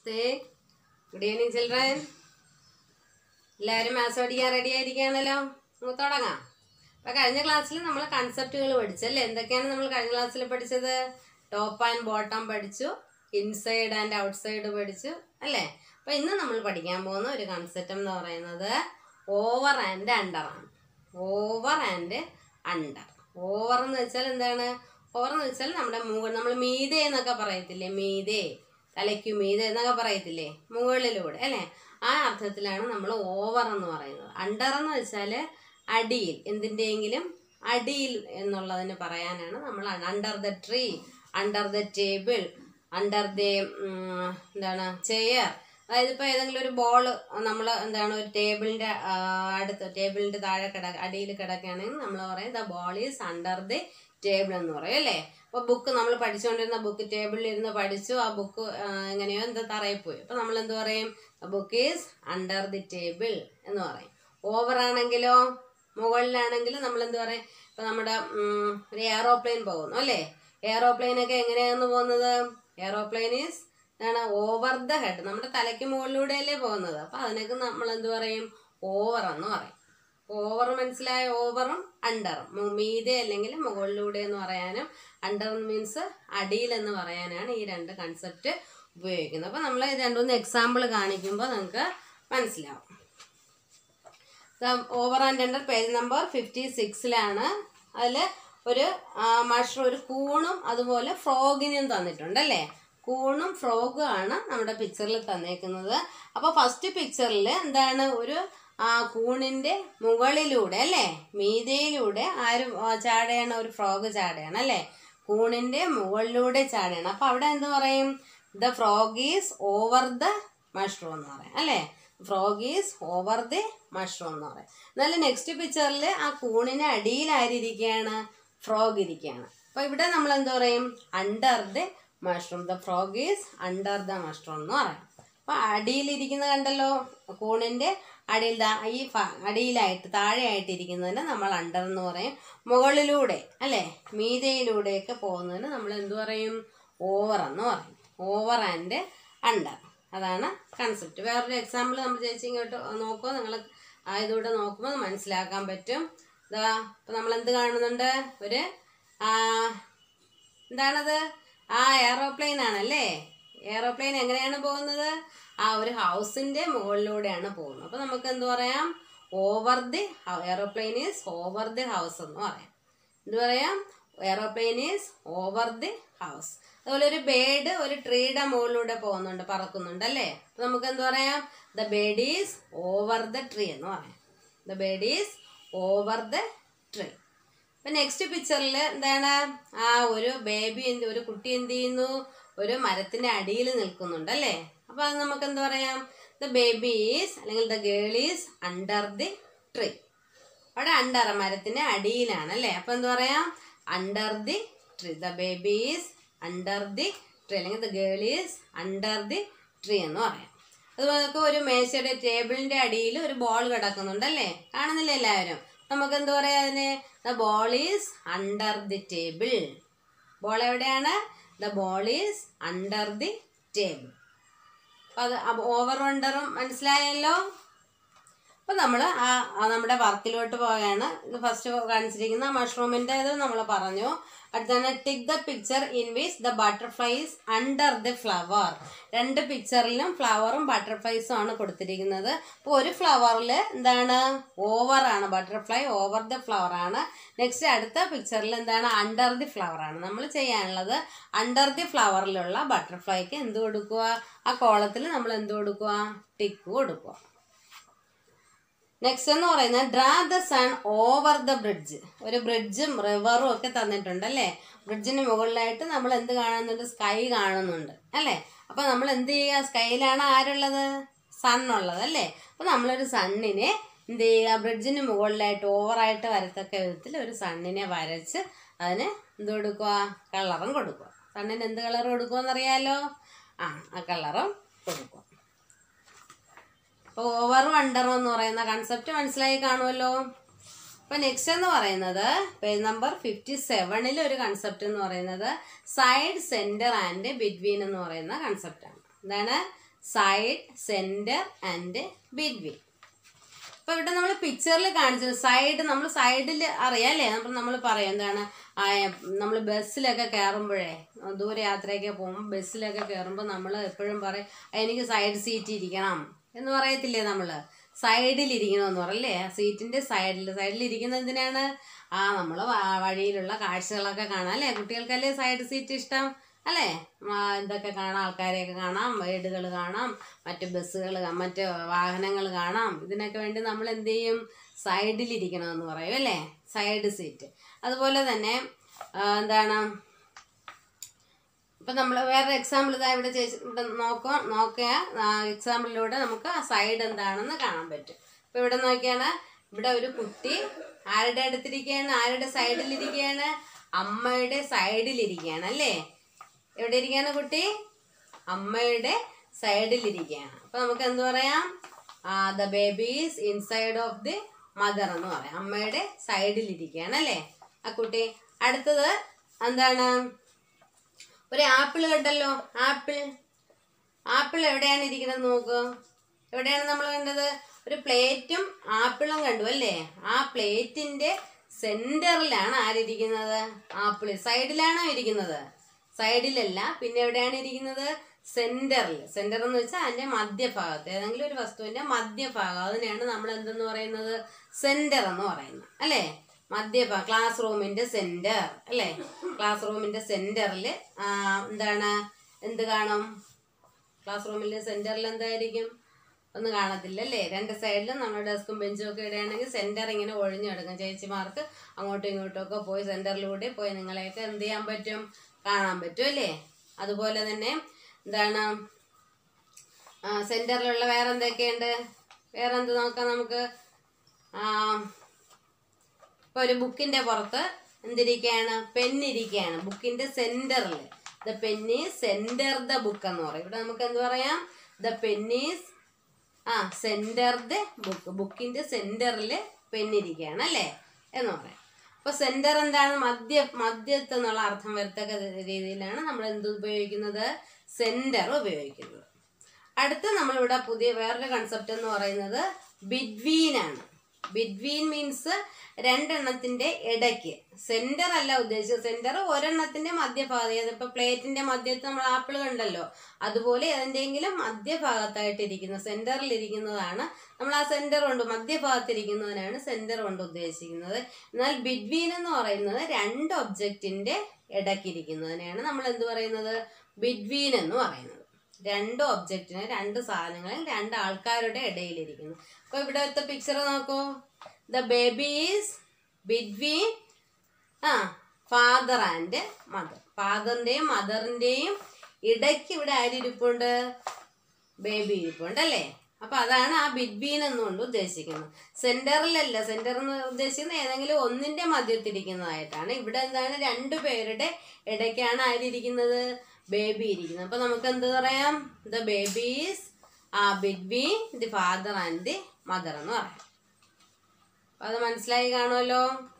നമസ്തേ good evening children എല്ലാവരും maths പഠിക്കാൻ ready ആയിരിക്കുകയാണല്ലോ നമുക്ക് തുടങ്ങാം അപ്പം കഴിഞ്ഞ ക്ലാസ്സിൽ നമ്മൾ കൺസെപ്റ്റുകൾ പഠിച്ചല്ലേ എന്തൊക്കെയാണ് നമ്മൾ കഴിഞ്ഞ ക്ലാസ്സിൽ പഠിച്ചത് ടോപ്പ് ആൻഡ് ബോട്ടം പഠിച്ചു ഇൻസൈഡ് ആൻഡ് ഔട്ട്സൈഡ് പഠിച്ചു അല്ലേ അപ്പം ഇന്ന് നമ്മൾ പഠിക്കാൻ പോകുന്ന ഒരു കൺസെപ്റ്റ് എന്ന് പറയുന്നത് ഓവർ ആൻഡ് അണ്ടർ ആണ് ഓവർ ആൻഡ് അണ്ടർ ഓവർ എന്ന് വെച്ചാൽ എന്താണ് ഓവർ എന്ന് വെച്ചാൽ നമ്മുടെ മുകൾ നമ്മൾ മീതെ എന്നൊക്കെ പറയത്തില്ലേ മീതെ തലയ്ക്കു മീതെ എന്നൊക്കെ പറയത്തില്ലേ മുകളിലൂടെ അല്ലേ ആ അർത്ഥത്തിലാണ് നമ്മൾ ഓവർ എന്ന് പറയുന്നത് അണ്ടർ എന്ന് വെച്ചാൽ അടിയിൽ എന്തിൻ്റെയെങ്കിലും അടിയിൽ എന്നുള്ളതിന് പറയാനാണ് നമ്മൾ under the tree under the table under the എന്താണ് ചെയർ അതായത് ഇപ്പോൾ ഏതെങ്കിലും ഒരു ബോൾ നമ്മൾ എന്താണ് ഒരു ടേബിളിൻ്റെ അടുത്ത് ടേബിളിൻ്റെ താഴെ കിട അടിയിൽ കിടക്കുകയാണെങ്കിൽ നമ്മൾ പറയും the ball is under the table എന്ന് പറയും അല്ലേ അപ്പോൾ ബുക്ക് നമ്മൾ പഠിച്ചുകൊണ്ടിരുന്ന ബുക്ക് ടേബിളിൽ ഇരുന്ന് പഠിച്ചു ആ ബുക്ക് എങ്ങനെയോ എന്താ തറയിൽ പോയി അപ്പോൾ നമ്മൾ എന്ത് പറയും book is under the table എന്ന് പറയും ഓവർ ആണെങ്കിലോ മുകളിലാണെങ്കിൽ നമ്മൾ എന്ത് പറയും ഇപ്പം നമ്മുടെ ഉം, ഒരു എയറോപ്ലെയിൻ പോകുന്നു അല്ലേ എയറോപ്ലെയിനൊക്കെ എങ്ങനെയാണ് പോകുന്നത് എയറോപ്ലെയിൻ ഈസ് ആണ് ഓവർ ദ ഹെഡ് നമ്മുടെ തലയ്ക്ക് മുകളിലൂടെയല്ലേ പോകുന്നത് അപ്പം അതിനൊക്കെ നമ്മൾ എന്ത് പറയും ഓവർ എന്ന് പറയും ഓവർ മനസ്സിലായ ഓവറും അണ്ടറും മീതെ അല്ലെങ്കിൽ മുകളിലൂടെ എന്ന് പറയാനും അണ്ടർ മീൻസ് അടിയിൽ എന്ന് പറയാനാണ് ഈ രണ്ട് കൺസെപ്റ്റ് ഉപയോഗിക്കുന്നത് അപ്പം നമ്മൾ രണ്ടുമൂന്ന് എക്സാമ്പിൾ കാണിക്കുമ്പോൾ നിങ്ങൾക്ക് മനസ്സിലാവും over and under page number fifty സിക്സിലാണ് അതിൽ ഒരു മഷ്റൂം ഒരു കൂണും അതുപോലെ ഫ്രോഗിനും തന്നിട്ടുണ്ട് അല്ലേ കൂണും ഫ്രോഗും ആണ് നമ്മുടെ പിക്ചറിൽ തന്നേക്കുന്നത് അപ്പോൾ ഫസ്റ്റ് പിക്ചറിൽ എന്താണ് ഒരു ആ കൂണിൻ്റെ മുകളിലൂടെ അല്ലേ മീതയിലൂടെ ആരും ആ, ചാടുകയാണ് ഒരു ഫ്രോഗ് ചാടുകയാണ് അല്ലേ കൂണിൻ്റെ മുകളിലൂടെ ചാടുകയാണ് അപ്പോൾ അവിടെ എന്ത് പറയും the frog is over the mushroom എന്ന് പറയും അല്ലേ frog is over the mushroom എന്ന് പറയും എന്നാലും നെക്സ്റ്റ് പിക്ചറിൽ ആ കൂണിന് അടിയിലായിരിക്കുകയാണ് ഫ്രോഗ് ഇരിക്കുകയാണ് അപ്പോൾ ഇവിടെ നമ്മൾ എന്ത് പറയും under the mushroom the frog is under the mushroom എന്ന് പറയും അപ്പോൾ അടിയിലിരിക്കുന്നത് കണ്ടല്ലോ കൂണിൻ്റെ അടിയിൽ ദാ ഈ ഫ- അടിയിലായിട്ട് താഴെയായിട്ട് ഇരിക്കുന്നതിന് നമ്മൾ അണ്ടർ എന്ന് പറയും മുകളിലൂടെ അല്ലേ മീതയിലൂടെയൊക്കെ പോകുന്നതിന് നമ്മൾ എന്ത് പറയും ഓവർ എന്ന് പറയും ഓവർ ആൻഡ് അണ്ടർ അതാണ് കൺസെപ്റ്റ് വേറൊരു എക്സാമ്പിൾ നമ്മൾ ചേച്ചി ഇങ്ങോട്ട് നോക്കുമോ നിങ്ങൾ ഇതുകൂടെ നോക്കുമ്പോൾ മനസ്സിലാക്കാൻ പറ്റും ഇതാ ഇപ്പം നമ്മൾ എന്ത് കാണുന്നുണ്ട് ഒരു ആ, എന്താണത് ആ എയറോപ്ലെയിൻ ആണല്ലേ എയറോപ്ലെയിൻ എങ്ങനെയാണ് പോകുന്നത് ആ ഒരു ഹൗസിന്റെ മുകളിലൂടെയാണ് പോകുന്നത് അപ്പൊ നമുക്ക് എന്ത് പറയാം over the aeroplane is over the house എന്ന് പറയാം എന്ത് പറയാം aeroplane is over the house അതുപോലെ ഒരു ബേഡ് ഒരു ട്രീയുടെ മുകളിലൂടെ പോകുന്നുണ്ട് പറക്കുന്നുണ്ട് അല്ലേ അപ്പൊ നമുക്ക് എന്ത് പറയാം the bird is over the tree എന്ന് പറയാം the bird is over the tree അപ്പൊ നെക്സ്റ്റ് പിക്ചറിൽ എന്താണ് ആ ഒരു ബേബി എന്ത് ഒരു കുട്ടി എന്ത് ചെയ്യുന്നു ഒരു മരത്തിന്റെ അടിയിൽ നിൽക്കുന്നുണ്ട് അല്ലേ അപ്പൊ അത് നമുക്ക് എന്താ പറയാം ദ ബേബി ഈസ് അല്ലെങ്കിൽ the girl is under the tree അവിടെ അണ്ടർ മരത്തിന്റെ അടിയിലാണ് അല്ലേ അപ്പൊ എന്താ പറയാം under the tree the baby is under the tree അല്ലെങ്കിൽ the girl is under the tree എന്ന് പറയാം അതുപോലെ നമുക്ക് ഒരു മേശയുടെ ടേബിളിന്റെ അടിയിൽ ഒരു ബോൾ കിടക്കുന്നുണ്ട് അല്ലേ കാണുന്നില്ല എല്ലാവരും നമുക്ക് എന്താ പറയാ അതിന് the ball is under the table ball എവിടെയാണ് the ball is under the table അത് ഓവർ അണ്ടറും മനസ്സിലായല്ലോ അപ്പം നമ്മൾ ആ ആ നമ്മുടെ വർക്കിലോട്ട് പോവുകയാണ് ഇത് ഫസ്റ്റ് കാണിച്ചിരിക്കുന്ന മഷ്റൂമിൻ്റെ ഇത് നമ്മൾ പറഞ്ഞു അടുത്താണ് tick the picture in which the butterflies under the flower രണ്ട് പിക്ചറിലും ഫ്ലവറും ബട്ടർഫ്ലൈസും ആണ് കൊടുത്തിരിക്കുന്നത് അപ്പോൾ ഒരു ഫ്ലവറിൽ എന്താണ് ഓവർ ആണ് ബട്ടർഫ്ലൈ ഓവർ ദ ഫ്ലവർ ആണ് നെക്സ്റ്റ് അടുത്ത പിക്ചറിൽ എന്താണ് അണ്ടർ ദി ഫ്ലവർ ആണ് നമ്മൾ ചെയ്യാനുള്ളത് അണ്ടർ ദി ഫ്ലവറിലുള്ള ബട്ടർഫ്ലൈക്ക് എന്ത് കൊടുക്കുക ആ കോളത്തിൽ നമ്മൾ എന്ത് കൊടുക്കുക ടിക്ക് കൊടുക്കുക നെക്സ്റ്റ് എന്ന് പറയുന്നത് draw the sun over the bridge ഒരു ബ്രിഡ്ജും റിവറും ഒക്കെ തന്നിട്ടുണ്ട് അല്ലേ ബ്രിഡ്ജിന് മുകളിലായിട്ട് നമ്മൾ എന്ത് കാണുന്നുണ്ട് സ്കൈ കാണുന്നുണ്ട് അല്ലേ അപ്പൊ നമ്മൾ എന്ത് ചെയ്യുക സ്കൈയിലാണ് ആരുള്ളത് സൺ ഉള്ളത് അല്ലേ അപ്പൊ നമ്മളൊരു സണ്ണിനെ എന്ത് ചെയ്യുക ബ്രിഡ്ജിന് മുകളിലായിട്ട് ഓവറായിട്ട് വരത്തക്ക വിധത്തിൽ ഒരു സണ്ണിനെ വരച്ച് അതിന് എന്ത് കൊടുക്കുക കളറും കൊടുക്കുക സണ്ണിന് എന്ത് കളർ കൊടുക്കുമെന്നറിയാലോ ആ ആ കളറും കൊടുക്കുക അപ്പോൾ ഓവറും അണ്ടറും എന്ന് പറയുന്ന കൺസെപ്റ്റ് മനസ്സിലായി കാണുമല്ലോ അപ്പോൾ നെക്സ്റ്റ് എന്ന് പറയുന്നത് പേജ് നമ്പർ ഫിഫ്റ്റി സെവനിൽ ഒരു കൺസെപ്റ്റ് എന്ന് പറയുന്നത് സൈഡ് സെൻറ്റർ ആൻഡ് ബിറ്റ്വീൻ എന്ന് പറയുന്ന കൺസെപ്റ്റാണ് എന്താണ് സൈഡ് സെന്റർ ആൻഡ് ബിറ്റ്വീൻ അപ്പൊ ഇവിടെ നമ്മൾ പിക്ചറിൽ കാണിച്ചത് സൈഡ് നമ്മൾ സൈഡിൽ അറിയാല്ലേ നമ്മൾ നമ്മൾ പറയും എന്താണ് നമ്മൾ ബസ്സിലൊക്കെ കയറുമ്പോഴേ ദൂര യാത്രയൊക്കെ പോകുമ്പോൾ ബസ്സിലൊക്കെ കയറുമ്പോൾ നമ്മൾ എപ്പോഴും പറയും "ആ, എനിക്ക് സൈഡ് സീറ്റ് ഇരിക്കണം എന്ന് പറയത്തില്ലേ നമ്മൾ സൈഡിൽ ഇരിക്കണമെന്ന് പറയല്ലേ സീറ്റിന്റെ സൈഡിൽ സൈഡിൽ ഇരിക്കുന്നത് എന്തിനാണ് ആ നമ്മൾ വഴിയിലുള്ള കാഴ്ചകളൊക്കെ കാണാം അല്ലേ കുട്ടികൾക്കല്ലേ സൈഡ് സീറ്റ് ഇഷ്ടം അല്ലേ ആ, ഇതൊക്കെ കാണാം ആൾക്കാരെയൊക്കെ കാണാം വീടുകൾ കാണാം മറ്റ് ബസ്സുകൾ മറ്റ് വാഹനങ്ങൾ കാണാം ഇതിനൊക്കെ വേണ്ടി നമ്മൾ എന്ത് ചെയ്യും സൈഡിലിരിക്കണമെന്ന് പറയും അല്ലേ സൈഡ് സീറ്റ് അതുപോലെ തന്നെ ആ, എന്താണ് ഇപ്പം നമ്മൾ വേറെ എക്സാമ്പിൾ ഇതാ ഇവിടെ ചേച്ചി ഇവിടെ നോക്കുക നോക്കിയ എക്സാമ്പിളിലൂടെ നമുക്ക് ആ സൈഡ് എന്താണെന്ന് കാണാൻ പറ്റും ഇപ്പം ഇവിടെ നോക്കിയാണ് ഇവിടെ ഒരു കുട്ടി ആരുടെ അടുത്തിരിക്കുകയാണ് ആരുടെ സൈഡിലിരിക്കുകയാണ് അമ്മയുടെ സൈഡിലിരിക്കുകയാണ് അല്ലേ എവിടെ ഇരിക്കുകയാണ് കുട്ടി അമ്മയുടെ സൈഡിലിരിക്കുകയാണ് അപ്പൊ നമുക്ക് എന്ത് പറയാം the baby is inside of the mother എന്ന് പറയാം അമ്മയുടെ സൈഡിലിരിക്കുകയാണ് അല്ലേ ആ കുട്ടി അടുത്തത് എന്താണ് ഒരു ആപ്പിൾ കണ്ടല്ലോ ആപ്പിൾ ആപ്പിൾ എവിടെയാണ് ഇരിക്കുന്നത് നോക്കൂ എവിടെയാണ് നമ്മൾ കണ്ടത് ഒരു പ്ലേറ്റും ആപ്പിളും കണ്ടു അല്ലേ ആ പ്ലേറ്റിന്റെ സെന്ററിലാണ് ആരിരിക്കുന്നത് ആപ്പിൾ സൈഡിലാണോ ഇരിക്കുന്നത് സൈഡിലല്ല പിന്നെ എവിടെയാണ് ഇരിക്കുന്നത് സെന്ററിൽ സെന്റർ എന്ന് വെച്ചാൽ അതിന്റെ മധ്യഭാഗത്ത് ഏതെങ്കിലും ഒരു വസ്തുവിന്റെ മധ്യഭാഗം അതിനെയാണ് നമ്മൾ എന്തെന്ന് പറയുന്നത് സെന്റർ എന്ന് പറയുന്നത് അല്ലേ മധ്യഭാഗം ക്ലാസ് റൂമിന്റെ സെന്റർ അല്ലേ ക്ലാസ് റൂമിന്റെ സെന്ററിൽ എന്താണ് എന്ത് കാണും ക്ലാസ് റൂമിലെ സെന്ററിൽ എന്തായിരിക്കും ഒന്നും കാണത്തില്ല അല്ലേ രണ്ട് സൈഡിലും നമ്മുടെ ഡെസ്കും ബെഞ്ചും ഒക്കെ ഇടുകയാണെങ്കിൽ സെന്റർ ഇങ്ങനെ ഒഴിഞ്ഞു കിടക്കും ചേച്ചിമാർക്ക് അങ്ങോട്ടും ഇങ്ങോട്ടും ഒക്കെ പോയി സെന്ററിലൂടെ പോയി നിങ്ങളെയൊക്കെ എന്ത് ചെയ്യാൻ പറ്റും കാണാൻ പറ്റും അല്ലേ അതുപോലെ തന്നെ എന്താണ് സെന്ററിലുള്ള വേറെ എന്തൊക്കെയുണ്ട് വേറെ എന്ത് നോക്കാം നമുക്ക് ആ, ഇപ്പൊ ഒരു ബുക്കിന്റെ പുറത്ത് എന്തിരിക്കുകയാണ് പെന്നിരിക്കുകയാണ് ബുക്കിന്റെ സെന്ററിൽ the pen is center the book എന്ന് പറയും ഇവിടെ നമുക്ക് എന്ത് പറയാം the pen is ah center the book ബുക്കിന്റെ സെന്ററിൽ പെന്നിരിക്കുകയാണ് അല്ലേ എന്ന് പറയാം അപ്പൊ സെന്റർ എന്താണ് മധ്യ മധ്യത്ത് എന്നുള്ള അർത്ഥം വരത്തക്ക രീതിയിലാണ് നമ്മൾ എന്ത് ഉപയോഗിക്കുന്നത് സെന്റർ ഉപയോഗിക്കുന്നത് അടുത്ത നമ്മളിവിടെ പുതിയ വേറൊരു കൺസെപ്റ്റ് എന്ന് പറയുന്നത് ബിറ്റ്വീൻ ആണ് ബിറ്റ്വീൻ മീൻസ് രണ്ടെണ്ണത്തിന്റെ ഇടയ്ക്ക് സെന്റർ അല്ല ഉദ്ദേശിച്ചത് സെന്റർ ഒരെണ്ണത്തിന്റെ മധ്യഭാഗം ഇപ്പൊ പ്ലേറ്റിന്റെ മധ്യത്ത് നമ്മൾ ആപ്പിൾ കണ്ടല്ലോ അതുപോലെ ഏതിന്റെങ്കിലും മധ്യഭാഗത്തായിട്ട് ഇരിക്കുന്ന സെന്ററിൽ ഇരിക്കുന്നതാണ് നമ്മൾ ആ സെന്റർ കൊണ്ട് മധ്യഭാഗത്തിരിക്കുന്നതിനാണ് സെന്റർ കൊണ്ട് ഉദ്ദേശിക്കുന്നത് എന്നാൽ ബിറ്റ്വീൻ എന്ന് പറയുന്നത് രണ്ട് ഒബ്ജക്റ്റിന്റെ ഇടയ്ക്കിരിക്കുന്നതിനെയാണ് നമ്മൾ എന്ത് പറയുന്നത് ബിറ്റ്വീൻ എന്ന് പറയുന്നത് രണ്ട് ഒബ്ജക്റ്റിന് രണ്ട് സാധനങ്ങളിൽ രണ്ട് ആൾക്കാരുടെ ഇടയിലിരിക്കുന്നു അപ്പൊ ഇവിടുത്തെ പിക്ചർ നോക്കൂ the baby is between ah father and mother ഫാദറിന്റെയും മദറിന്റെയും ഇടയ്ക്ക് ഇവിടെ ആരിരിപ്പുണ്ട് ബേബി ഇരിപ്പുണ്ട് അല്ലേ അപ്പൊ അതാണ് ആ ബിറ്റ്വീൻ എന്നുകൊണ്ട് ഉദ്ദേശിക്കുന്നത് സെന്ററിലല്ല സെന്റർ എന്ന് ഉദ്ദേശിക്കുന്നത് ഏതെങ്കിലും ഒന്നിന്റെ മധ്യത്തിരിക്കുന്നതായിട്ടാണ് ഇവിടെ എന്താണ് രണ്ടു പേരുടെ ഇടയ്ക്കാണ് ആരിയിരിക്കുന്നത് ബേബി ഇരിക്കുന്നത് അപ്പൊ നമുക്ക് എന്ത് പറയാം the baby's ah between the father and the mother എന്ന് പറയാം അപ്പൊ അത് മനസ്സിലായി കാണുമല്ലോ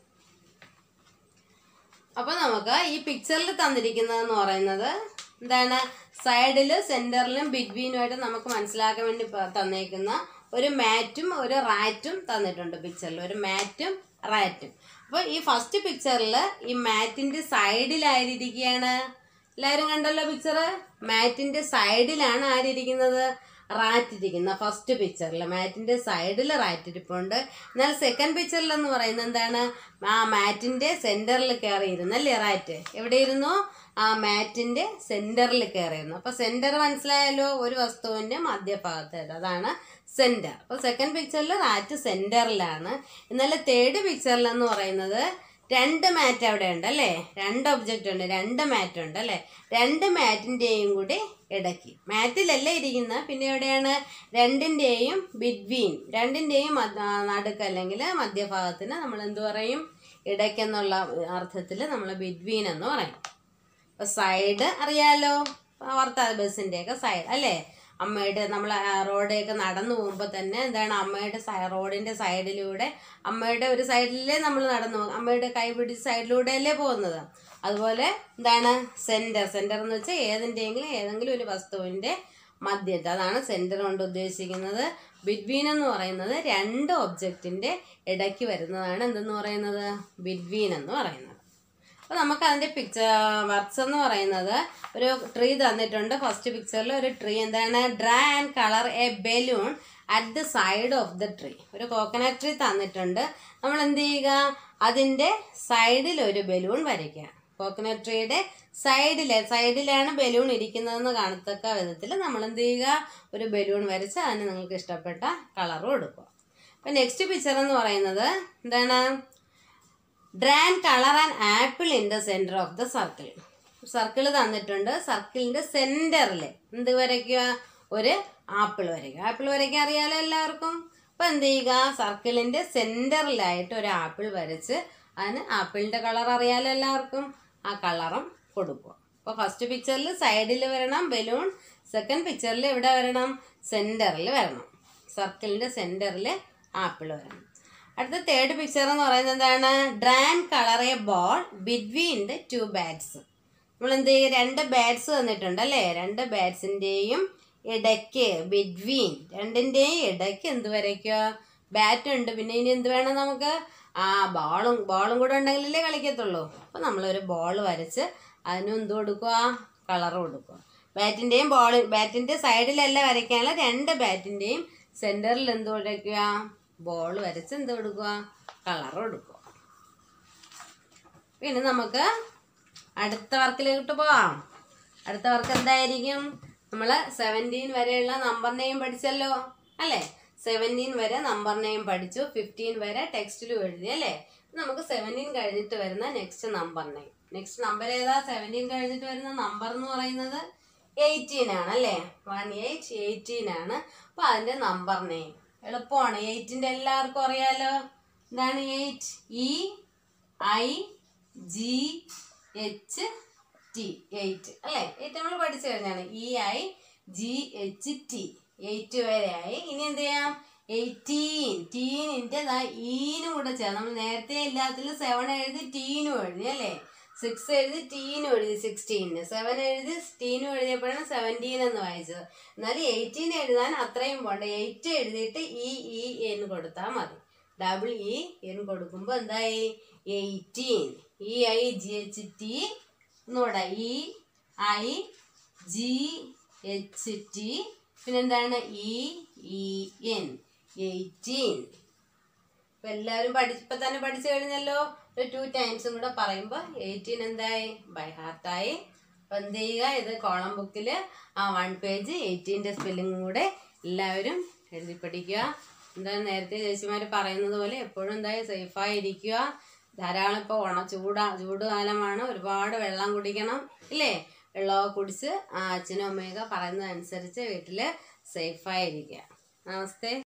അപ്പൊ നമുക്ക് ഈ പിക്ചറിൽ തന്നിരിക്കുന്നതെന്ന് പറയുന്നത് എന്താണ് സൈഡില് സെന്ററിലും ബിറ്റ്വീനുമായിട്ട് നമുക്ക് മനസ്സിലാക്കാൻ വേണ്ടി പ- തന്നേക്കുന്ന ഒരു മാറ്റും ഒരു റാറ്റും തന്നിട്ടുണ്ട് പിക്ചറിൽ ഒരു മാറ്റും റാറ്റും അപ്പൊ ഈ ഫസ്റ്റ് പിക്ചറിൽ ഈ മാറ്റിന്റെ സൈഡിലായിരിക്കുകയാണ് എല്ലാവരും കണ്ടല്ലോ പിക്ചർ മാറ്റിന്റെ സൈഡിലാണ് ആരിയിരിക്കുന്നത് റാറ്റ് ഇരിക്കുന്ന ഫസ്റ്റ് പിക്ചറിൽ മാറ്റിന്റെ സൈഡിൽ റാറ്റ് ഇരിപ്പുണ്ട് എന്നാൽ സെക്കൻഡ് പിക്ചറിൽ എന്ന് പറയുന്നത് എന്താണ് ആ മാറ്റിന്റെ സെന്ററിൽ കയറിയിരുന്നു അല്ലേ റാറ്റ് എവിടെ ഇരുന്നു ആ മാറ്റിന്റെ സെന്ററിൽ കയറിയിരുന്നു അപ്പൊ സെന്റർ മനസ്സിലായല്ലോ ഒരു വസ്തുവിന്റെ മധ്യഭാഗത്ത് അതാണ് സെന്റർ അപ്പൊ സെക്കൻഡ് പിക്ചറിൽ റാറ്റ് സെന്ററിലാണ് എന്നാൽ തേർഡ് പിക്ചറിൽ എന്ന് പറയുന്നത് രണ്ട് മാറ്റ് അവിടെ ഉണ്ട് അല്ലേ രണ്ട് ഒബ്ജക്റ്റ് ഉണ്ട് രണ്ട് മാറ്റ് ഉണ്ട് അല്ലേ രണ്ട് മാറ്റിന്റെയും കൂടി ഇടയ്ക്ക് മാറ്റിലല്ല ഇരിക്കുന്ന പിന്നെ എവിടെയാണ് രണ്ടിന്റെയും ബിറ്റ്വീൻ രണ്ടിന്റെയും മധ്യ- നടുക്ക് അല്ലെങ്കിൽ മധ്യഭാഗത്തിന് നമ്മൾ എന്ത് പറയും ഇടയ്ക്കെന്നുള്ള അർത്ഥത്തിൽ നമ്മൾ ബിറ്റ്വീൻ എന്ന് പറയും ഇപ്പൊ സൈഡ് അറിയാലോ വാർത്താ ബസ്സിന്റെ ഒക്കെ സൈഡ് അല്ലേ അമ്മയുടെ നമ്മൾ റോഡൊക്കെ നടന്നു പോകുമ്പോൾ തന്നെ എന്താണ് അമ്മയുടെ സൈ- റോഡിന്റെ സൈഡിലൂടെ അമ്മയുടെ ഒരു സൈഡിലേ നമ്മൾ നടന്നു പോകും അമ്മയുടെ കൈ പിടിച്ച് സൈഡിലൂടെ അല്ലേ പോകുന്നത് അതുപോലെ എന്താണ് സെന്റർ സെന്റർ എന്ന് വെച്ചാൽ ഏതിൻ്റെയെങ്കിലും ഏതെങ്കിലും ഒരു വസ്തുവിന്റെ മധ്യത്ത് അതാണ് സെൻറ്റർ കൊണ്ട് ഉദ്ദേശിക്കുന്നത് ബിറ്റ്വീൻ എന്ന് പറയുന്നത് രണ്ട് ഒബ്ജക്റ്റിൻ്റെ ഇടയ്ക്ക് വരുന്നതാണ് എന്തെന്ന് പറയുന്നത് ബിറ്റ്വീൻ എന്ന് പറയുന്നത് അപ്പോൾ നമുക്ക് അതിൻ്റെ പിക്ചർ വർക്ക്സ് എന്ന് പറയുന്നത് ഒരു ട്രീ തന്നിട്ടുണ്ട് ഫസ്റ്റ് പിക്ചറിൽ ഒരു ട്രീ എന്താണ് draw and colour a balloon at the side of the tree ഒരു കോക്കനട്ട് ട്രീ തന്നിട്ടുണ്ട് നമ്മൾ എന്ത് ചെയ്യുക അതിൻ്റെ സൈഡിൽ ഒരു ബലൂൺ വരയ്ക്കുക കോക്കനട്ട് ട്രീയുടെ സൈഡിലെ സൈഡിലാണ് ബലൂൺ ഇരിക്കുന്നതെന്ന് കാണത്തക്ക വിധത്തിൽ നമ്മൾ എന്ത് ചെയ്യുക ഒരു ബലൂൺ വരച്ച് അതിന് നിങ്ങൾക്ക് ഇഷ്ടപ്പെട്ട കളറും കൊടുക്കുക അപ്പം നെക്സ്റ്റ് പിക്ചർ എന്ന് പറയുന്നത് എന്താണ് draw and colour and apple in the centre of the circle circle തന്നിട്ടുണ്ട് സർക്കിളിൻ്റെ സെൻറ്ററിൽ എന്ത് വരയ്ക്കുക ഒരു ആപ്പിൾ വരയ്ക്കുക ആപ്പിൾ വരയ്ക്കാൻ അറിയാലോ എല്ലാവർക്കും അപ്പം എന്ത് ചെയ്യുക സർക്കിളിൻ്റെ സെൻറ്ററിലായിട്ട് ഒരു ആപ്പിൾ വരച്ച് അതിന് ആപ്പിളിൻ്റെ കളർ അറിയാലോ എല്ലാവർക്കും ആ കളറും കൊടുക്കുക അപ്പോൾ ഫസ്റ്റ് പിക്ചറിൽ സൈഡിൽ വരണം ബലൂൺ സെക്കൻഡ് പിക്ചറിൽ എവിടെ വരണം സെൻറ്ററിൽ വരണം സർക്കിളിൻ്റെ സെൻറ്ററിൽ ആപ്പിൾ വരണം അടുത്ത തേർഡ് പിക്ചർ എന്ന് പറയുന്നത് എന്താണ് draw and colour a ball between the two bats നമ്മൾ എന്ത് ചെയ്യും രണ്ട് ബാറ്റ്സ് തന്നിട്ടുണ്ട് അല്ലേ രണ്ട് ബാറ്റ്സിൻ്റെയും ഇടയ്ക്ക് ബിറ്റ്വീൻ രണ്ടിൻ്റെയും ഇടയ്ക്ക് എന്ത് വരയ്ക്കുക ബാറ്റ് ഉണ്ട് പിന്നെ ഇനി എന്ത് വേണം നമുക്ക് ആ ബോളും ബോളും കൂടെ ഉണ്ടെങ്കിലല്ലേ കളിക്കത്തുള്ളൂ അപ്പോൾ നമ്മളൊരു ബോൾ വരച്ച് അതിനും എന്ത് കൊടുക്കുക കളർ കൊടുക്കുക ബാറ്റിൻ്റെയും ബോൾ ബാറ്റിൻ്റെ സൈഡിലല്ല വരയ്ക്കാനുള്ള രണ്ട് ബാറ്റിൻ്റെയും സെൻറ്ററിൽ എന്ത് വരയ്ക്കുക ബോൾ വരച്ച് എന്ത് കൊടുക്കുക കളർ കൊടുക്കുക പിന്നെ നമുക്ക് അടുത്ത വർക്കിലേക്ക് പോവാം അടുത്ത വർക്ക് എന്തായിരിക്കും നമ്മൾ സെവൻറ്റീൻ വരെയുള്ള നമ്പർ നെയിം പഠിച്ചല്ലോ അല്ലേ സെവൻറ്റീൻ വരെ നമ്പർ നെയിം പഠിച്ചു ഫിഫ്റ്റീൻ വരെ ടെക്സ്റ്റിലും എഴുതി അല്ലേ നമുക്ക് സെവൻറ്റീൻ കഴിഞ്ഞിട്ട് വരുന്ന next number name next number ഏതാ സെവൻറ്റീൻ കഴിഞ്ഞിട്ട് വരുന്ന നമ്പർ എന്ന് പറയുന്നത് എയ്റ്റീൻ ആണ് അല്ലേ വൺ എയ്റ്റ് എയ്റ്റീൻ ആണ് അപ്പോൾ അതിൻ്റെ നമ്പർ നെയിം എളുപ്പമാണ് എയ്റ്റിൻ്റെ എല്ലാവർക്കും അറിയാലോ എന്താണ് eight E I G H T eight അല്ലേ എയ്റ്റ് നമ്മൾ പഠിച്ചു കഴിഞ്ഞാണ് E I G H T eight വരെയായി ഇനി എന്ത് ചെയ്യാം എയ്റ്റീൻ ടീനിൻ്റെ ഈനും കൂടെ ചേർന്ന് നമ്മൾ നേരത്തെ ഇല്ലാത്തതിൽ സെവൻ എഴുതി ടീനും എഴുതി അല്ലേ സിക്സ് എഴുതി ടീനും എഴുതി സിക്സ്റ്റീന് സെവൻ എഴുതി ടീനും എഴുതിയപ്പോഴാണ് സെവൻറ്റീൻ എന്ന് വായിച്ചത് എന്നാൽ എയ്റ്റീൻ എഴുതാൻ അത്രയും പോണ്ട എയ്റ്റ് എഴുതിയിട്ട് ഇ ഇ എൻ കൊടുത്താൽ മതി ഡബിൾ ഇ എൻ കൊടുക്കുമ്പോൾ എന്തായി eighteen E I G H T ഒന്നുകൂടെ E I G H T പിന്നെന്താണ് ഇ ഇ എൻ എയ്റ്റീൻ ഇപ്പം എല്ലാവരും പഠി ഇപ്പം തന്നെ പഠിച്ചു കഴിഞ്ഞല്ലോ ഒരു ടു ടൈംസും കൂടെ പറയുമ്പോൾ എയ്റ്റീൻ എന്തായി ബൈ ഹാർട്ടായി അപ്പം എന്ത് ചെയ്യുക ഇത് കോളം ബുക്കിൽ ആ വൺ പേജ് എയ്റ്റീൻ്റെ സ്പെല്ലിങ്ങും കൂടെ എല്ലാവരും എഴുതി പഠിക്കുക എന്താണ് നേരത്തെ ചേച്ചിമാർ പറയുന്നത് പോലെ എപ്പോഴും എന്തായി സേഫായി ഇരിക്കുക ധാരാളം ഇപ്പോൾ ഉണ ചൂടാ ചൂട് കാലമാണ് ഒരുപാട് വെള്ളം കുടിക്കണം ഇല്ലേ വെള്ളമൊക്കെ കുടിച്ച് ആ അച്ഛനും അമ്മയൊക്കെ പറയുന്നതനുസരിച്ച് വീട്ടിൽ സേഫായി ഇരിക്കുക നമസ്തേ